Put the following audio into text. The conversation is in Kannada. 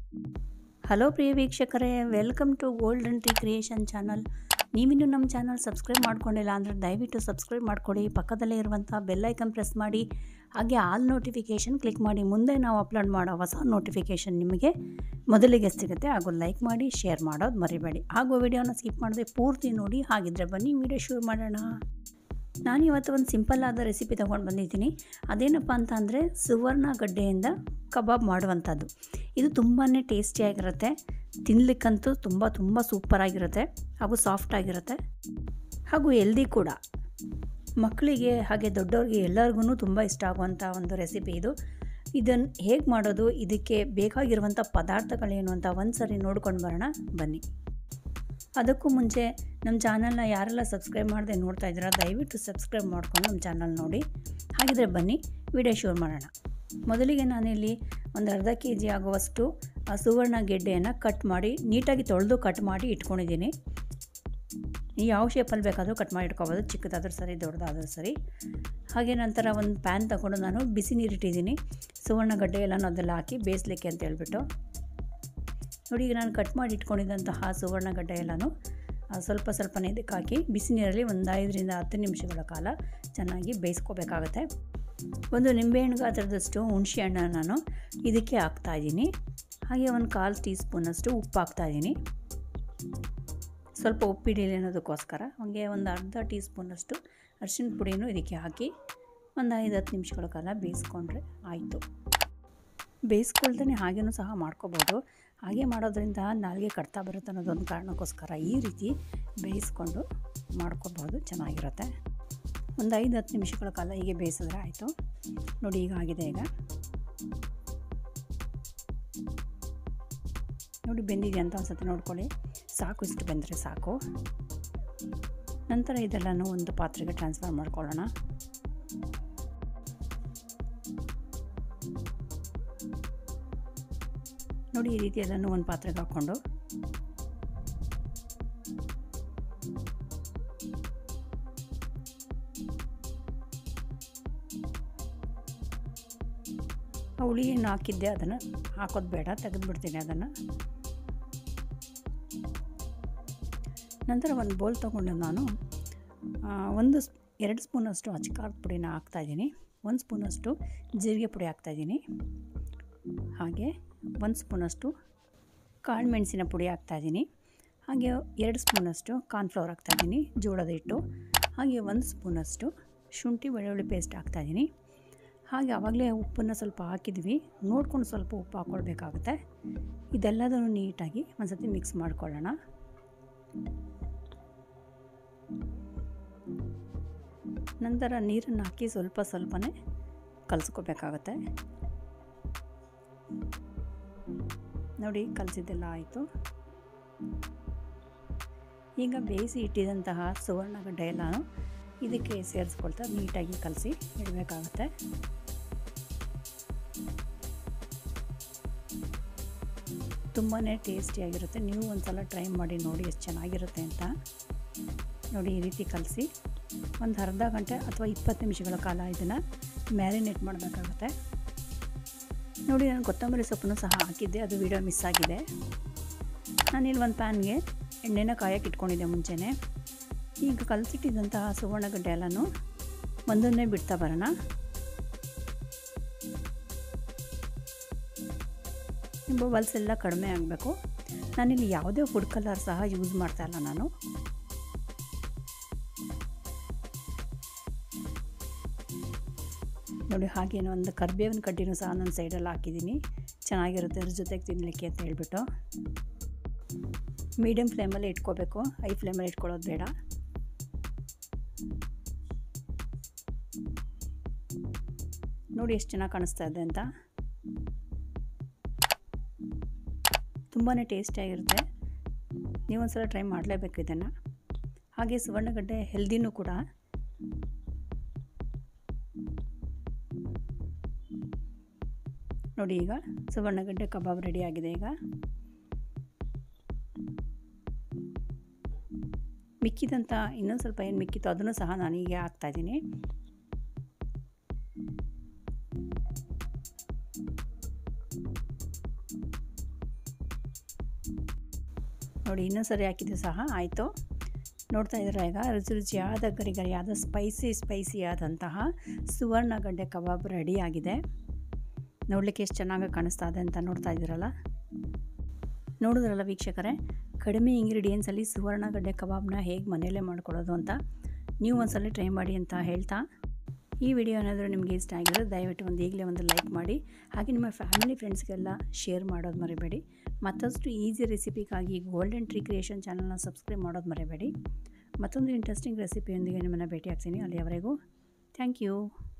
ಹಲೋ ಪ್ರಿಯ ವೀಕ್ಷಕರೇ welcome to golden tea creation channel ನೀವಿನ್ನೂ ನಮ್ಮ ಚಾನಲ್ ಸಬ್ಸ್ಕ್ರೈಬ್ ಮಾಡ್ಕೊಂಡಿಲ್ಲ ಅಂದರೆ ದಯವಿಟ್ಟು ಸಬ್ಸ್ಕ್ರೈಬ್ ಮಾಡ್ಕೊಳ್ಳಿ ಪಕ್ಕದಲ್ಲೇ ಇರುವಂಥ ಬೆಲ್ಲೈಕನ್ ಪ್ರೆಸ್ ಮಾಡಿ ಹಾಗೆ ಆಲ್ ನೋಟಿಫಿಕೇಷನ್ ಕ್ಲಿಕ್ ಮಾಡಿ ಮುಂದೆ ನಾವು ಅಪ್ಲೋಡ್ ಮಾಡೋ ಹೊಸ ನೋಟಿಫಿಕೇಷನ್ ನಿಮಗೆ ಮೊದಲಿಗೆ ಸಿಗುತ್ತೆ ಹಾಗೂ ಲೈಕ್ ಮಾಡಿ ಶೇರ್ ಮಾಡೋದು ಮರಿಬೇಡಿ ಹಾಗೂ ವಿಡಿಯೋನ ಸ್ಕಿಪ್ ಮಾಡದೆ ಪೂರ್ತಿ ನೋಡಿ ಹಾಗಿದ್ರೆ ಬನ್ನಿ ವಿಡಿಯೋ ಶುರು ಮಾಡೋಣ ನಾನು ಇವತ್ತು ಒಂದು ಸಿಂಪಲ್ ಆದ ರೆಸಿಪಿ ತೊಗೊಂಡು ಬಂದಿದ್ದೀನಿ ಅದೇನಪ್ಪ ಅಂತ ಅಂದರೆ ಸುವರ್ಣ ಗಡ್ಡೆಯಿಂದ ಕಬಾಬ್ ಮಾಡುವಂಥದ್ದು ಇದು ತುಂಬಾ ಟೇಸ್ಟಿಯಾಗಿರುತ್ತೆ ತಿನ್ನಲಿಕ್ಕಂತೂ ತುಂಬ ತುಂಬ ಸೂಪರಾಗಿರುತ್ತೆ ಹಾಗೂ ಸಾಫ್ಟಾಗಿರುತ್ತೆ ಹಾಗೂ ಎಲ್ದಿ ಕೂಡ ಮಕ್ಕಳಿಗೆ ಹಾಗೆ ದೊಡ್ಡವ್ರಿಗೆ ಎಲ್ಲರಿಗೂ ತುಂಬ ಇಷ್ಟ ಆಗುವಂಥ ಒಂದು ರೆಸಿಪಿ ಇದು ಇದನ್ನು ಹೇಗೆ ಮಾಡೋದು ಇದಕ್ಕೆ ಬೇಕಾಗಿರುವಂಥ ಪದಾರ್ಥಗಳೇನು ಅಂತ ಒಂದು ಸರಿ ನೋಡ್ಕೊಂಡು ಬರೋಣ ಬನ್ನಿ ಅದಕ್ಕೂ ಮುಂಚೆ ನಮ್ಮ ಚಾನಲ್ನ ಯಾರೆಲ್ಲ ಸಬ್ಸ್ಕ್ರೈಬ್ ಮಾಡದೆ ನೋಡ್ತಾ ಇದ್ದೀರಾ ದಯವಿಟ್ಟು ಸಬ್ಸ್ಕ್ರೈಬ್ ಮಾಡ್ಕೊಂಡು ನಮ್ಮ ಚಾನಲ್ ನೋಡಿ ಹಾಗಿದ್ರೆ ಬನ್ನಿ ವಿಡಿಯೋ ಶುರು ಮಾಡೋಣ ಮೊದಲಿಗೆ ನಾನಿಲ್ಲಿ ಒಂದು ಅರ್ಧ ಕೆ ಜಿ ಆಗುವಷ್ಟು ಆ ಸುವರ್ಣ ಗೆಡ್ಡೆಯನ್ನು ಕಟ್ ಮಾಡಿ ನೀಟಾಗಿ ತೊಳೆದು ಕಟ್ ಮಾಡಿ ಇಟ್ಕೊಂಡಿದ್ದೀನಿ ನೀವು ಯಾವ ಶೇಪಲ್ಲಿ ಬೇಕಾದರೂ ಕಟ್ ಮಾಡಿ ಇಟ್ಕೊಬೋದು ಚಿಕ್ಕದಾದ್ರೂ ಸರಿ ದೊಡ್ಡದಾದ್ರೂ ಸರಿ ಹಾಗೆ ನಂತರ ಒಂದು ಪ್ಯಾನ್ ತಗೊಂಡು ನಾನು ಬಿಸಿ ನೀರಿಟ್ಟಿದ್ದೀನಿ ಸುವರ್ಣ ಗಡ್ಡೆ ಎಲ್ಲನೂ ಅದೆಲ್ಲ ಹಾಕಿ ಬೇಯಿಸ್ಲಿಕ್ಕೆ ಅಂತ ಹೇಳ್ಬಿಟ್ಟು ನೋಡಿ ಈಗ ನಾನು ಕಟ್ ಮಾಡಿ ಇಟ್ಕೊಂಡಿದ್ದಂತಹ ಸುವರ್ಣ ಗಡ್ಡೆ ಎಲ್ಲನೂ ಸ್ವಲ್ಪ ಸ್ವಲ್ಪನೇ ಇದಕ್ಕೆ ಹಾಕಿ ಬಿಸಿ ನೀರಲ್ಲಿ ಒಂದು ಐದರಿಂದ ಹತ್ತು ನಿಮಿಷಗಳ ಕಾಲ ಚೆನ್ನಾಗಿ ಬೇಯಿಸ್ಕೋಬೇಕಾಗತ್ತೆ ಒಂದು ನಿಂಬೆಹಣ್ಣು ಗಾತ್ರದಷ್ಟು ಹುಣಸೆ ಹಣ್ಣನ್ನು ನಾನು ಇದಕ್ಕೆ ಹಾಕ್ತಾಯಿದ್ದೀನಿ ಹಾಗೆ ಒಂದು ಕಾಲು ಟೀ ಸ್ಪೂನಷ್ಟು ಉಪ್ಪು ಹಾಕ್ತಾಯಿದ್ದೀನಿ ಸ್ವಲ್ಪ ಉಪ್ಪಿಡಿಲಿ ಅನ್ನೋದಕ್ಕೋಸ್ಕರ ಹಾಗೆ ಒಂದು ಅರ್ಧ ಟೀ ಸ್ಪೂನಷ್ಟು ಅರಿಶಿಣ ಪುಡಿನೂ ಇದಕ್ಕೆ ಹಾಕಿ ಒಂದು ಐದು ಹತ್ತು ನಿಮಿಷಗಳ ಕಾಲ ಬೇಯಿಸ್ಕೊಂಡ್ರೆ ಆಯಿತು ಬೇಯಿಸ್ಕೊಳ್ದೇ ಹಾಗೇನೂ ಸಹ ಮಾಡ್ಕೋಬೋದು ಹಾಗೆ ಮಾಡೋದ್ರಿಂದ ನಾಲ್ಗೆ ಕಟ್ತಾ ಬರುತ್ತೆ ಅನ್ನೋದೊಂದು ಕಾರಣಕ್ಕೋಸ್ಕರ ಈ ರೀತಿ ಬೇಯಿಸ್ಕೊಂಡು ಮಾಡ್ಕೋಬೋದು ಚೆನ್ನಾಗಿರುತ್ತೆ ಒಂದು ಐದು ಹತ್ತು ನಿಮಿಷಗಳ ಕಾಲ ಹೀಗೆ ಬೇಯಿಸಿದ್ರೆ ಆಯಿತು ನೋಡಿ ಈಗ ಆಗಿದೆ ಈಗ ನೋಡಿ ಬೆಂದಿದೆ ಅಂತ ಒಂದು ಸತಿ ನೋಡ್ಕೊಳ್ಳಿ ಸಾಕು ಇಷ್ಟು ಬೆಂದರೆ ಸಾಕು ನಂತರ ಇದೆಲ್ಲನೂ ಒಂದು ಪಾತ್ರೆಗೆ ಟ್ರಾನ್ಸ್ಫರ್ ಮಾಡ್ಕೊಳ್ಳೋಣ ನೋಡಿ ಈ ರೀತಿ ಎಲ್ಲನೂ ಒಂದು ಪಾತ್ರೆಗೆ ಹಾಕ್ಕೊಂಡು ಆ ಹುಳಿ ಏನು ಹಾಕಿದ್ದೆ ಅದನ್ನು ಹಾಕೋದು ಬೇಡ ತೆಗೆದುಬಿಡ್ತೀನಿ ಅದನ್ನು ನಂತರ ಒಂದು ಬೋಲ್ ತೊಗೊಂಡು ನಾನು ಒಂದು ಎರಡು ಸ್ಪೂನಷ್ಟು ಅಚ್ಕಾರದ ಪುಡಿನ ಹಾಕ್ತಾಯಿದ್ದೀನಿ ಒಂದು ಸ್ಪೂನಷ್ಟು ಜೀರಿಗೆ ಪುಡಿ ಹಾಕ್ತಾಯಿದ್ದೀನಿ ಹಾಗೆ ಒಂದು ಸ್ಪೂನಷ್ಟು ಕಾಳು ಮೆಣಸಿನ ಪುಡಿ ಹಾಕ್ತಾಯಿದ್ದೀನಿ ಹಾಗೆ ಎರಡು ಸ್ಪೂನಷ್ಟು ಕಾರ್ನ್ಫ್ಲವರ್ ಹಾಕ್ತಾಯಿದ್ದೀನಿ ಜೋಳದ ಹಿಟ್ಟು ಹಾಗೆ ಒಂದು ಸ್ಪೂನಷ್ಟು ಶುಂಠಿ ಬೆಳ್ಳುಳ್ಳಿ ಪೇಸ್ಟ್ ಹಾಕ್ತಾಯಿದ್ದೀನಿ ಹಾಗೆ ಆವಾಗಲೇ ಉಪ್ಪನ್ನು ಸ್ವಲ್ಪ ಹಾಕಿದ್ವಿ ನೋಡ್ಕೊಂಡು ಸ್ವಲ್ಪ ಉಪ್ಪು ಹಾಕ್ಕೊಳ್ಬೇಕಾಗುತ್ತೆ ಇದೆಲ್ಲದನ್ನು ನೀಟಾಗಿ ಒಂದು ಸತಿ ಮಿಕ್ಸ್ ಮಾಡ್ಕೊಳ್ಳೋಣ ನಂತರ ನೀರನ್ನು ಹಾಕಿ ಸ್ವಲ್ಪ ಸ್ವಲ್ಪನೇ ಕಲಿಸ್ಕೋಬೇಕಾಗತ್ತೆ ನೋಡಿ ಕಲಸಿದ್ದೆಲ್ಲ ಆಯಿತು ಈಗ ಬೇಯಿಸಿ ಇಟ್ಟಿದಂತಹ ಸುವರ್ಣಗಡ್ಡೆ ಎಲ್ಲ ಇದಕ್ಕೆ ಸೇರಿಸ್ಕೊಳ್ತಾ ನೀಟಾಗಿ ಕಲಸಿ ಇಡಬೇಕಾಗತ್ತೆ ತುಂಬಾ ಟೇಸ್ಟಿಯಾಗಿರುತ್ತೆ ನೀವು ಒಂದು ಸಲ ಟ್ರೈ ಮಾಡಿ ನೋಡಿ ಎಷ್ಟು ಚೆನ್ನಾಗಿರುತ್ತೆ ಅಂತ ನೋಡಿ ಈ ರೀತಿ ಕಲಸಿ ಒಂದು ಅರ್ಧ ಗಂಟೆ ಅಥವಾ ಇಪ್ಪತ್ತು ನಿಮಿಷಗಳ ಕಾಲ ಇದನ್ನು ಮ್ಯಾರಿನೇಟ್ ಮಾಡಬೇಕಾಗುತ್ತೆ ನೋಡಿ ನಾನು ಕೊತ್ತಂಬರಿ ಸೊಪ್ಪನ್ನು ಸಹ ಹಾಕಿದ್ದೆ ಅದು ವಿಡಿಯೋ ಮಿಸ್ ಆಗಿದೆ ನಾನಿಲ್ಲಿ ಒಂದು ಪ್ಯಾನ್ಗೆ ಎಣ್ಣೆನ ಕಾಯಕ್ಕೆ ಇಟ್ಕೊಂಡಿದ್ದೆ ಮುಂಚೆನೇ ಈಗ ಕಲಸಿಟ್ಟಿದ್ದಂತಹ ಸುವರ್ಣಗಡ್ಡೆ ಎಲ್ಲನೂ ಒಂದೊಂದೇ ಬಿಡ್ತಾ ಬರೋಣ ಬಬಲ್ಸ್ ಎಲ್ಲ ಕಡಿಮೆ ಆಗಬೇಕು ನಾನಿಲ್ಲಿ ಯಾವುದೇ ಫುಡ್ ಕಲರ್ ಸಹ ಯೂಸ್ ಮಾಡ್ತಾಯಿಲ್ಲ ನಾನು ನೋಡಿ ಹಾಗೇನೋ ಒಂದು ಕರ್ಬೇವಿನ ಕಡ್ಡಿನೂ ಸಹ ನನ್ನ ಸೈಡಲ್ಲಿ ಹಾಕಿದ್ದೀನಿ ಚೆನ್ನಾಗಿರುತ್ತೆ ಅದ್ರ ಜೊತೆಗೆ ತಿನ್ನಲಿಕ್ಕೆ ಅಂತ ಹೇಳ್ಬಿಟ್ಟು ಮೀಡಿಯಮ್ ಫ್ಲೇಮಲ್ಲಿ ಇಟ್ಕೋಬೇಕು ಹೈ ಫ್ಲೇಮಲ್ಲಿ ಇಟ್ಕೊಳ್ಳೋದು ಬೇಡ ನೋಡಿ ಎಷ್ಟು ಚೆನ್ನಾಗಿ ಕಾಣಿಸ್ತಾ ಇದೆ ಅಂತ ತುಂಬಾ ಟೇಸ್ಟಿಯಾಗಿರುತ್ತೆ ನೀವೊಂದ್ಸಲ ಟ್ರೈ ಮಾಡಲೇಬೇಕು ಇದನ್ನು ಹಾಗೆ ಸುವರ್ಣಗಡ್ಡೆ ಹೆಲ್ದಿನೂ ಕೂಡ ನೋಡಿ ಈಗ ಸುವರ್ಣಗಡ್ಡೆ ಕಬಾಬ್ ರೆಡಿ ಆಗಿದೆ ಈಗ ಮಿಕ್ಕಿದಂಥ ಇನ್ನೊಂದು ಸ್ವಲ್ಪ ಏನು ಮಿಕ್ಕಿತ್ತು ಅದನ್ನು ಸಹ ನಾನು ಈಗ ಹಾಕ್ತಾಯಿದ್ದೀನಿ ನೋಡಿ ಇನ್ನೊಂದು ಸರಿ ಹಾಕಿದ್ದು ಸಹ ಆಯಿತು ನೋಡ್ತಾ ಇದ್ದೀರಾ ಈಗ ರುಚಿ ರುಚಿಯಾದ ಗರಿಗರಿಯಾದ ಸ್ಪೈಸಿ ಸ್ಪೈಸಿ ಆದಂತಹ ಸುವರ್ಣಗಡ್ಡೆ ಕಬಾಬ್ ರೆಡಿಯಾಗಿದೆ ನೋಡಲಿಕ್ಕೆ ಎಷ್ಟು ಚೆನ್ನಾಗಿ ಕಾಣಿಸ್ತಾ ಇದೆ ಅಂತ ನೋಡ್ತಾ ಇದ್ದೀರಲ್ಲ ನೋಡಿದ್ರಲ್ಲ ವೀಕ್ಷಕರೇ ಕಡಿಮೆ ಇಂಗ್ರೀಡಿಯೆಂಟ್ಸಲ್ಲಿ ಸುವರ್ಣಗಡ್ಡೆ ಕಬಾಬ್ನ ಹೇಗೆ ಮನೆಯಲ್ಲೇ ಮಾಡ್ಕೊಳ್ಳೋದು ಅಂತ ನೀವು ಒಂದ್ಸಲ ಟ್ರೈ ಮಾಡಿ ಅಂತ ಹೇಳ್ತಾ ಈ ವಿಡಿಯೋ ಏನಾದರೂ ನಿಮಗೆ ಇಷ್ಟ ಆಗಿದ್ರೆ ದಯವಿಟ್ಟು ಒಂದು ಈಗಲೇ ಒಂದು ಲೈಕ್ ಮಾಡಿ ಹಾಗೆ ನಿಮ್ಮ ಫ್ಯಾಮಿಲಿ ಫ್ರೆಂಡ್ಸ್ಗೆಲ್ಲ ಶೇರ್ ಮಾಡೋದು ಮರಿಬೇಡಿ ಮತ್ತಷ್ಟು ಈಸಿ ರೆಸಿಪಿಗಾಗಿ ಗೋಲ್ಡನ್ ಟ್ರೀ ಕ್ರಿಯೇಷನ್ ಚಾನಲ್ನ ಸಬ್ಸ್ಕ್ರೈಬ್ ಮಾಡೋದು ಮರಿಬೇಡಿ ಮತ್ತೊಂದು ಇಂಟ್ರೆಸ್ಟಿಂಗ್ ರೆಸಿಪಿಯೊಂದಿಗೆ ನಿಮ್ಮನ್ನು ಭೇಟಿ ಆಗ್ತೀನಿ ಅಲ್ಲಿಯವರೆಗೂ ಥ್ಯಾಂಕ್ ಯು